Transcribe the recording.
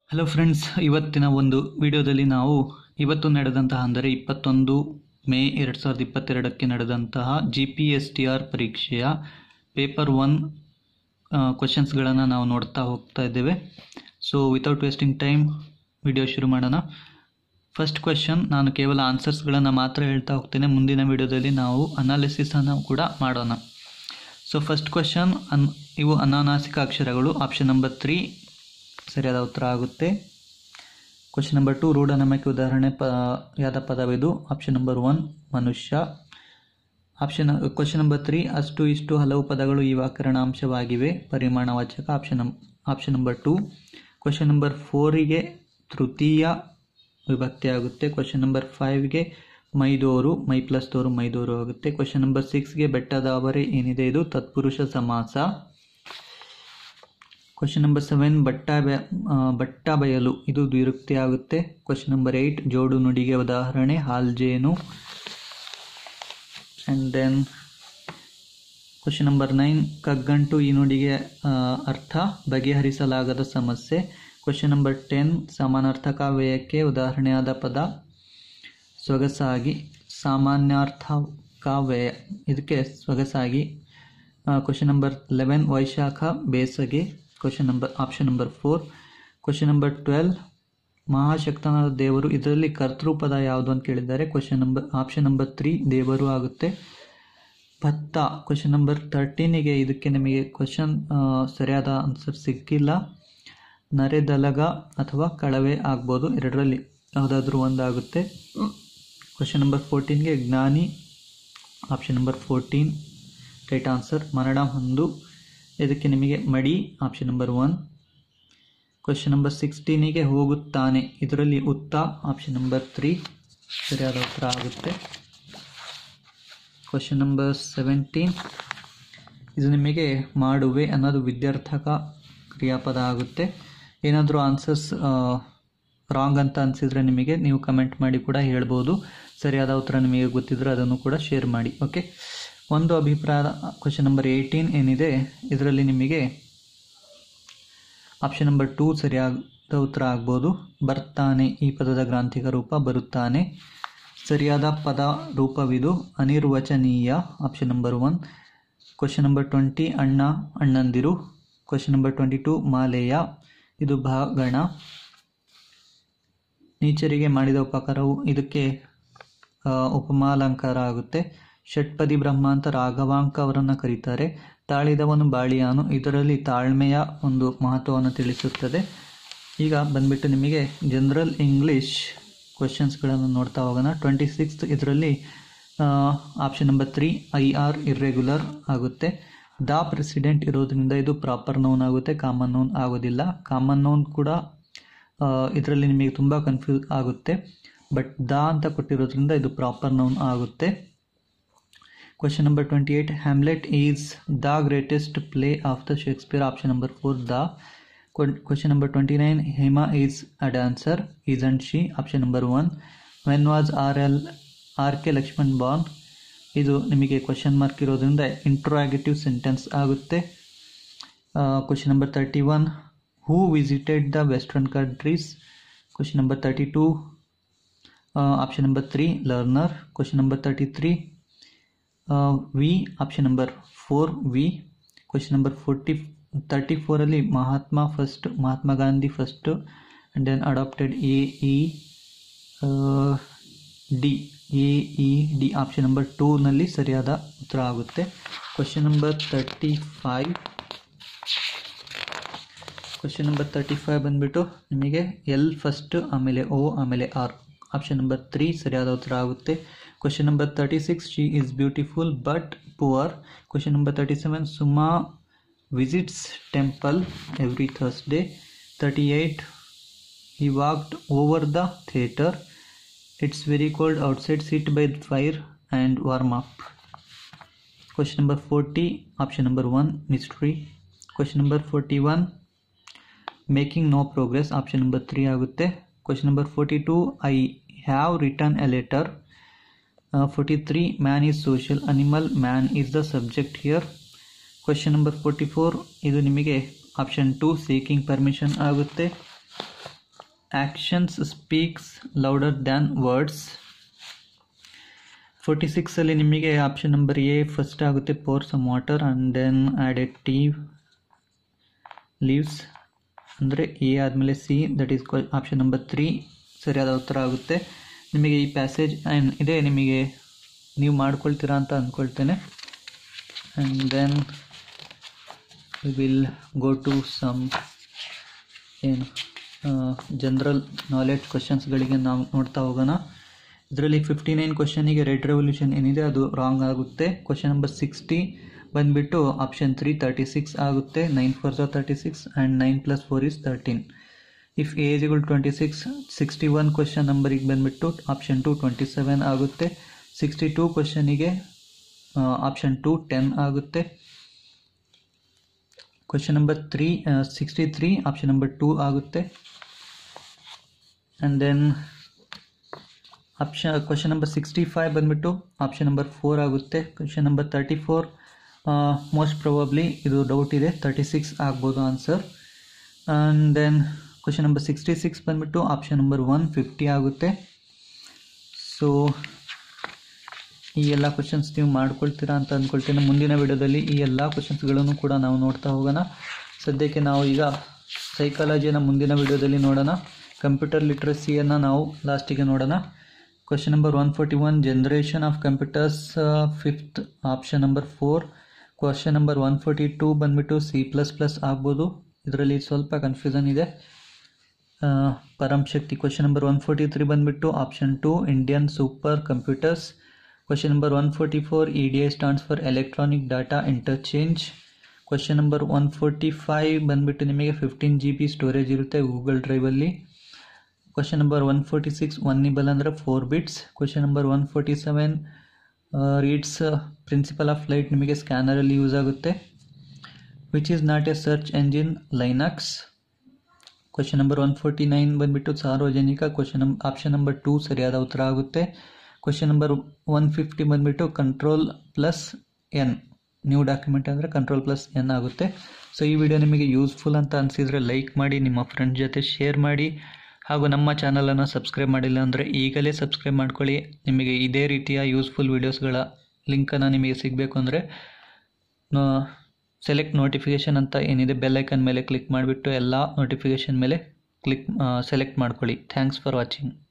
hello friends ಇವತ್ತಿನ ಒಂದು ವಿಡಿಯೋದಲ್ಲಿ ನಾವು ಇವತ್ತು ನಡೆದಂತಹ ಅಂದರೆ ಇಪ್ಪತ್ತೊಂದು ಮೇ ಎರಡು ಸಾವಿರದ ಇಪ್ಪತ್ತೆರಡಕ್ಕೆ ನಡೆದಂತಹ G P S T R ಪರೀಕ್ಷೆಯ ಪೇಪರ್ ಒನ್ ಕ್ವಶನ್ಸ್ಗಳನ್ನು ನಾವು ನೋಡ್ತಾ ಹೋಗ್ತಾ ಇದ್ದೇವೆ so without wasting time video ಶುರು ಮಾಡೋಣ ಫಸ್ಟ್ ಕ್ವಶನ್ ನಾನು ಕೇವಲ ಆನ್ಸರ್ಸ್ಗಳನ್ನು ಮಾತ್ರ ಹೇಳ್ತಾ ಹೋಗ್ತೇನೆ ಮುಂದಿನ ವಿಡಿಯೋದಲ್ಲಿ ನಾವು ಅನಾಲಿಸಿಸನ್ನು ಕೂಡ ಮಾಡೋಣ ಸೊ ಫಸ್ಟ್ ಕ್ವಶನ್ ಅನ್ ಇವು ಅನಾನಾಸಿಕ ಅಕ್ಷರಗಳು ಆಪ್ಷನ್ ನಂಬರ್ ತ್ರೀ ಸರಿಯಾದ ಉತ್ತರ ಆಗುತ್ತೆ ಕ್ವಶನ್ ನಂಬರ್ ಟು ರೂಢನಮಕ್ಕೆ ಉದಾಹರಣೆ ಪ ಯಾದ ಪದವಿದು ಆಪ್ಷನ್ ನಂಬರ್ ಒನ್ ಮನುಷ್ಯ ಆಪ್ಷನ್ ಕ್ವಶನ್ ನಂಬರ್ ತ್ರೀ ಅಷ್ಟು ಇಷ್ಟು ಹಲವು ಪದಗಳು ಈ ವ್ಯಾಕರಣಾಂಶವಾಗಿವೆ ಪರಿಮಾಣವಾಚಕ ಆಪ್ಷನ್ ನಂ option number two question number ಫೋರಿಗೆ ತೃತೀಯ ವಿಭಕ್ತಿ ಆಗುತ್ತೆ ಕ್ವಶನ್ ನಂಬರ್ ಫೈವ್ಗೆ ಮೈದೋರು ಮೈ ಪ್ಲಸ್ ದೋರು ಮೈದೋರು ಆಗುತ್ತೆ ಕ್ವಶನ್ ನಂಬರ್ ಸಿಕ್ಸ್ಗೆ ಬೆಟ್ಟದ ಅವರೇ ಏನಿದೆ ಇದು ತತ್ಪುರುಷ ಸಮಾಸ ಕ್ವಶನ್ ನಂಬರ್ ಸೆವೆನ್ ಬಟ್ಟ ಬೆ- ಆ, ಬಟ್ಟ ಬಯಲು ಇದು ದ್ವಿರುಕ್ತಿ ಆಗುತ್ತೆ ಕ್ವಶನ್ ನಂಬರ್ ಏಯ್ಟ್ ಜೋಡು ನುಡಿಗೆ ಉದಾಹರಣೆ ಹಾಲ್ಜೇನು and then question number nine ಕಗ್ಗಂಟು ಈ ನುಡಿಗೆ ಆ, ಅರ್ಥ ಬಗೆಹರಿಸಲಾಗದ ಸಮಸ್ಯೆ ಕ್ವಶನ್ ನಂಬರ್ ಟೆನ್ ಸಮಾನಾರ್ಥಕ ವ್ಯಯಕ್ಕೆ ಉದಾಹರಣೆಯಾದ ಪದ ಸೊಗಸಾಗಿ ಸಾಮಾನ್ಯಾರ್ಥಕ ವ್ಯಯ ಇದಕ್ಕೆ ಸೊಗಸಾಗಿ ಕ್ವಶನ್ ನಂಬರ್ ಲೆವೆನ್ ವೈಶಾಖ ಬೇಸಗೆ question number option number four question number twelve ಮಹಾಶಕ್ತನಾದ ದೇವರು ಇದರಲ್ಲಿ ಕರ್ತೃಪದ ಯಾವುದು ಅಂತ ಕೇಳಿದ್ದಾರೆ question number option number three ದೇವರು ಆಗುತ್ತೆ ಭತ್ತ ಕ್ವಶನ್ ನಂಬರ್ ತರ್ಟೀನಿಗೆ ಇದಕ್ಕೆ ನಿಮಗೆ ಕ್ವಶನ್ ಸರಿಯಾದ ಆನ್ಸರ್ ಸಿಕ್ಕಿಲ್ಲ ನರೆದಲಗ ಅಥವಾ ಕಳವೆ ಆಗ್ಬೋದು ಎರಡರಲ್ಲಿ ಯಾವುದಾದ್ರೂ ಒಂದಾಗುತ್ತೆ ಕ್ವಶನ್ ನಂಬರ್ ಫೋರ್ಟೀನ್ಗೆ ಜ್ಞಾನಿ option number fourteen right answer ಮರಣ ಹೊಂದು ಇದಕ್ಕೆ ನಿಮಗೆ ಮಡಿ option number one question number ಸಿಕ್ಸ್ಟೀನಿಗೆ ಹೋಗುತ್ತಾನೆ ಇದರಲ್ಲಿ ಉತ್ತ ಆಪ್ಷನ್ ನಂಬರ್ ತ್ರೀ ಸರಿಯಾದ ಉತ್ತರ ಆಗುತ್ತೆ ಕ್ವಶನ್ ನಂಬರ್ ಸೆವೆಂಟೀನ್ ಇದು ನಿಮಗೆ ಮಾಡುವೆ ಅನ್ನೋದು ವಿದ್ಯಾರ್ಥಕ ಕ್ರಿಯಾಪದ ಆಗುತ್ತೆ ಏನಾದರೂ ಆನ್ಸರ್ಸ್ ರಾಂಗ್ ಅಂತ ಅನಿಸಿದರೆ ನಿಮಗೆ ನೀವು ಕಮೆಂಟ್ ಮಾಡಿ ಕೂಡ ಹೇಳ್ಬೋದು ಸರಿಯಾದ ಉತ್ತರ ನಿಮಗೆ ಗೊತ್ತಿದ್ರೆ ಅದನ್ನು ಕೂಡ ಶೇರ್ ಮಾಡಿ ಓಕೆ ಒಂದು ಅಭಿಪ್ರಾಯ ಕ್ವಶನ್ ನಂಬರ್ ಏಯ್ಟೀನ್ ಏನಿದೆ ಇದರಲ್ಲಿ ನಿಮಗೆ ಆಪ್ಷನ್ ನಂಬರ್ ಟೂ ಸರಿಯಾದ ಉತ್ತರ ಆಗ್ಬೋದು ಬರ್ತಾನೆ ಈ ಪದದ ಗ್ರಾಂಥಿಕ ರೂಪ ಬರುತ್ತಾನೆ ಸರಿಯಾದ ಪದ ರೂಪವಿದು ಅನಿರ್ವಚನೀಯ option number one question number twenty ಅಣ್ಣ ಅಣ್ಣಂದಿರು ಕ್ವಶನ್ ನಂಬರ್ ಟ್ವೆಂಟಿ ಟು ಮಾಲೆಯ ಇದು ಭಾಗಣ ನೀಚರಿಗೆ ಮಾಡಿದ ಉಪಕಾರವು ಇದಕ್ಕೆ ಆ, ಉಪಮಾಲಂಕಾರ ಆಗುತ್ತೆ ಷಟ್ಪದಿ ಬ್ರಹ್ಮ ಅಂತ ರಾಘವಾಂಕ ಅವರನ್ನು ಕರೀತಾರೆ ತಾಳಿದವನು ಬಾಳಿಯಾನು ಇದರಲ್ಲಿ ತಾಳ್ಮೆಯ ಒಂದು ಮಹತ್ವವನ್ನು ತಿಳಿಸುತ್ತದೆ ಈಗ ಬಂದ್ಬಿಟ್ಟು ನಿಮಗೆ ಜನರಲ್ ಇಂಗ್ಲಿಷ್ ಕ್ವಶನ್ಸ್ಗಳನ್ನು ನೋಡ್ತಾ ಹೋಗೋಣ ಟ್ವೆಂಟಿ ಸಿಕ್ಸ್ತ್ ಇದರಲ್ಲಿ option number three I R irregular ಆಗುತ್ತೆ ದ ಪ್ರೆಸಿಡೆಂಟ್ ಇರೋದ್ರಿಂದ ಇದು ಪ್ರಾಪರ್ ನೋನ್ ಆಗುತ್ತೆ ಕಾಮನ್ ನೋನ್ ಆಗೋದಿಲ್ಲ ಕಾಮನ್ ನೋನ್ ಕೂಡ ಇದರಲ್ಲಿ ನಿಮಗೆ ತುಂಬ ಕನ್ಫ್ಯೂಸ್ ಆಗುತ್ತೆ ಬಟ್ ದ ಅಂತ ಕೊಟ್ಟಿರೋದ್ರಿಂದ ಇದು ಪ್ರಾಪರ್ ನೌನ್ ಆಗುತ್ತೆ question number twenty eight Hamlet is the greatest play of the Shakespeare option number four the question number twenty nine Hema is a dancer is and she option number one when was R L R K Laxman born ಇದು ನಿಮಗೆ question mark ಇರೋದ್ರಿಂದ interrogative sentence ಆಗುತ್ತೆ question number thirty one who visited the western countries question number thirty two option number three learner question number thirty three we option number four we question number forty thirty ಫೋರಲ್ಲಿ Mahatma first Mahatma Gandhi first and then adopted A E D A E D option number ಟೂನಲ್ಲಿ ಸರಿಯಾದ ಉತ್ತರ ಆಗುತ್ತೆ question number thirty five question number thirty five ಬಂದ್ಬಿಟ್ಟು ನಿಮಗೆ L first ಆಮೇಲೆ ಓ ಆಮೇಲೆ R option number three ಸರಿಯಾದ ಉತ್ತರ ಆಗುತ್ತೆ question number thirty six she is beautiful but poor question number thirty seven Suma visits temple every Thursday thirty eight he walked over the theatre it's very cold outside sit by the fire and warm up question number 40 option number 1 mystery question number 41 making no progress option number 3 ಆಗುತ್ತೆ question number 42 i have written a letter uh, 43 man is social animal man is the subject here question number forty four ಇದು ನಿಮಗೆ option two seeking permission ಆಗುತ್ತೆ actions speaks louder than words forty ಸಿಕ್ಸಲ್ಲಿ ನಿಮಗೆ option number A first ಆಗುತ್ತೆ pour some water and then add a tea leaves ಅಂದರೆ A ಆದಮೇಲೆ C that is option number three ಸರಿಯಾದ ಉತ್ತರ ಆಗುತ್ತೆ ನಿಮಗೆ ಈ ಪ್ಯಾಸೇಜ್ ಇದೆ ನಿಮಗೆ ನೀವು ಮಾಡ್ಕೊಳ್ತೀರಾ ಅಂತ ಅಂದ್ಕೊಳ್ತೇನೆ and then we will go to some ಏನು ಜನರಲ್ ನಾಲೆಡ್ಜ್ ಕ್ವಶನ್ಸ್ಗಳಿಗೆ ನಾವು ನೋಡ್ತಾ ಹೋಗೋಣ ಇದರಲ್ಲಿ ಫಿಫ್ಟಿ ನೈನ್ ಕ್ವಶನಿಗೆ ರೆಡ್ ರೆವಲ್ಯೂಷನ್ ಏನಿದೆ ಅದು ರಾಂಗ್ ಆಗುತ್ತೆ ಕ್ವಶನ್ ನಂಬರ್ ಸಿಕ್ಸ್ಟಿ ಬಂದುಬಿಟ್ಟು ಆಪ್ಷನ್ ತ್ರೀ ತರ್ಟಿ ಸಿಕ್ಸ್ ಆಗುತ್ತೆ ನೈನ್ ಫೋರ್ ಝಾ thirty six and nine plus four is thirteen if ಏಜ್ಗಳು twenty six sixty one question ನಂಬರಿಗೆ ಬಂದುಬಿಟ್ಟು ಆಪ್ಷನ್ ಟು ಟ್ವೆಂಟಿ ಸೆವೆನ್ ಆಗುತ್ತೆ ಸಿಕ್ಸ್ಟಿ ಟೂ ಕ್ವಶನಿಗೆ ಆಪ್ಷನ್ ಟು ಟೆನ್ ಆಗುತ್ತೆ question number three sixty three option number two ಆಗುತ್ತೆ and then option question number sixty five ಬಂದುಬಿಟ್ಟು option number four ಆಗುತ್ತೆ question number thirty four most probably ಇದು doubt ಇದೆ thirty six ಆಗ್ಬೋದು answer and then question number sixty six ಬಂದುಬಿಟ್ಟು option number one fifty ಆಗುತ್ತೆ so ಈ ಎಲ್ಲ questions ನೀವು ಮಾಡ್ಕೊಳ್ತೀರಾ ಅಂತ ಅಂದ್ಕೊಳ್ತೇನೆ ಮುಂದಿನ ವಿಡಿಯೋದಲ್ಲಿ ಈ ಎಲ್ಲ ಕ್ವಶನ್ಸ್ಗಳನ್ನು ಕೂಡ ನಾವು ನೋಡ್ತಾ ಹೋಗೋಣ ಸದ್ಯಕ್ಕೆ ನಾವು ಈಗ ಸೈಕಾಲಜಿಯನ್ನು ಮುಂದಿನ ವಿಡಿಯೋದಲ್ಲಿ ನೋಡೋಣ ಕಂಪ್ಯೂಟರ್ ಲಿಟ್ರಸಿಯನ್ನು ನಾವು ಲಾಸ್ಟಿಗೆ ನೋಡೋಣ question number one forty one generation of computers fifth option number four question number one forty two ಬಂದುಬಿಟ್ಟು ಸಿ ಪ್ಲಸ್ ಪ್ಲಸ್ ಆಗ್ಬೋದು ಇದರಲ್ಲಿ ಸ್ವಲ್ಪ ಕನ್ಫ್ಯೂಷನ್ ಇದೆ Param Shakti question number one forty three ಬಂದುಬಿಟ್ಟು option two Indian super computers question number one forty four E D I stands for electronic data interchange question number one forty five ಬಂದುಬಿಟ್ಟು ನಿಮಗೆ fifteen G B storage ಇರುತ್ತೆ Google ಡ್ರೈವಲ್ಲಿ question number one forty six one nibble ಅಂದರೆ four bits question number one forty seven reads principal of light ನಿಮಗೆ ಸ್ಕ್ಯಾನರಲ್ಲಿ use ಆಗುತ್ತೆ which is not a search engine Linux question number one forty nine ಬಂದುಬಿಟ್ಟು ಸಾರ್ವಜನಿಕ question ನಂ option number two ಸರಿಯಾದ ಉತ್ತರ ಆಗುತ್ತೆ ಕ್ವಶನ್ ನಂಬರ್ ಒನ್ ಫಿಫ್ಟಿ ಬಂದುಬಿಟ್ಟು control plus N new document ಅಂದರೆ ಕಂಟ್ರೋಲ್ ಪ್ಲಸ್ ಎನ್ ಆಗುತ್ತೆ ಸೊ ಈ ವಿಡಿಯೋ ನಿಮಗೆ ಯೂಸ್ಫುಲ್ ಅಂತ ಅನಿಸಿದರೆ ಲೈಕ್ ಮಾಡಿ ನಿಮ್ಮ ಫ್ರೆಂಡ್ ಜೊತೆ ಶೇರ್ ಮಾಡಿ ಹಾಗೂ ನಮ್ಮ ಚಾನಲನ್ನು ಸಬ್ಸ್ಕ್ರೈಬ್ ಮಾಡಿಲ್ಲ ಅಂದರೆ ಈಗಲೇ ಸಬ್ಸ್ಕ್ರೈಬ್ ಮಾಡ್ಕೊಳ್ಳಿ ನಿಮಗೆ ಇದೇ ರೀತಿಯ ಯೂಸ್ಫುಲ್ ವೀಡಿಯೋಸ್ಗಳ ಲಿಂಕನ್ನು ನಿಮಗೆ ಸಿಗಬೇಕು ಅಂದರೆ ಸೆಲೆಕ್ಟ್ ನೋಟಿಫಿಕೇಷನ್ ಅಂತ ಏನಿದೆ ಬೆಲ್ ಐಕನ್ ಮೇಲೆ ಕ್ಲಿಕ್ ಮಾಡಿಬಿಟ್ಟು ಎಲ್ಲ ನೋಟಿಫಿಕೇಷನ್ ಮೇಲೆ ಕ್ಲಿಕ್ ಸೆಲೆಕ್ಟ್ ಮಾಡ್ಕೊಳ್ಳಿ ಥ್ಯಾಂಕ್ಸ್ ಫಾರ್ ವಾಚಿಂಗ್